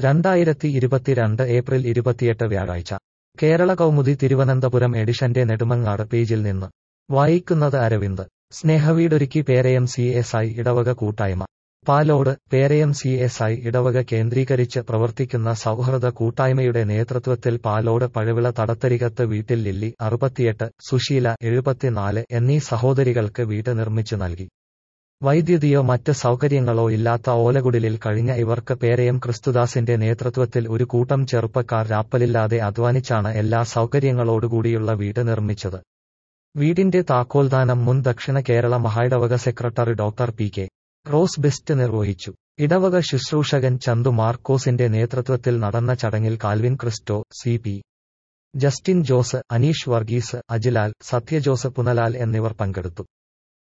രണ്ടായിരത്തി ഇരുപത്തിരണ്ട് ഏപ്രിൽ ഇരുപത്തിയെട്ട് വ്യാഴാഴ്ച കേരള കൗമുദി തിരുവനന്തപുരം എഡിഷന്റെ നെടുമങ്ങാട് പേജിൽ നിന്ന് വായിക്കുന്നത് അരവിന്ദ് സ്നേഹവീടൊരുക്കി പേരയം സി എസ് ഐ ഇടവക കൂട്ടായ്മ Palode Perayam C S I ഇടവക കേന്ദ്രീകരിച്ച് പ്രവർത്തിക്കുന്ന സൗഹൃദ കൂട്ടായ്മയുടെ നേതൃത്വത്തിൽ പാലോട് പഴവിള തടത്തരികത്ത് വീട്ടിൽ ലില്ലി അറുപത്തിയെട്ട് സുശീല എഴുപത്തിനാല് എന്നീ സഹോദരികൾക്ക് വീട് നിർമ്മിച്ചു നൽകി വൈദ്യുതിയോ മറ്റ് സൗകര്യങ്ങളോ ഇല്ലാത്ത ഓലകുടിലിൽ കഴിഞ്ഞ ഇവർക്ക് പേരയം ക്രിസ്തുദാസിന്റെ നേതൃത്വത്തിൽ ഒരു കൂട്ടം ചെറുപ്പക്കാർ രാപ്പലില്ലാതെ അധ്വാനിച്ചാണ് എല്ലാ സൗകര്യങ്ങളോടുകൂടിയുള്ള വീട് നിർമ്മിച്ചത് വീടിന്റെ താക്കോൽദാനം മുൻ ദക്ഷിണ കേരള മഹായിടവക secretary doctor P K Rose Best നിർവഹിച്ചു ഇടവക ശുശ്രൂഷകൻ ചന്തു മാർക്കോസിന്റെ നേതൃത്വത്തിൽ നടന്ന ചടങ്ങിൽ Calvin Christo C P Justin Jose Aneesh Varghese Ajilal Sathyajose Punalal എന്നിവർ പങ്കെടുത്തു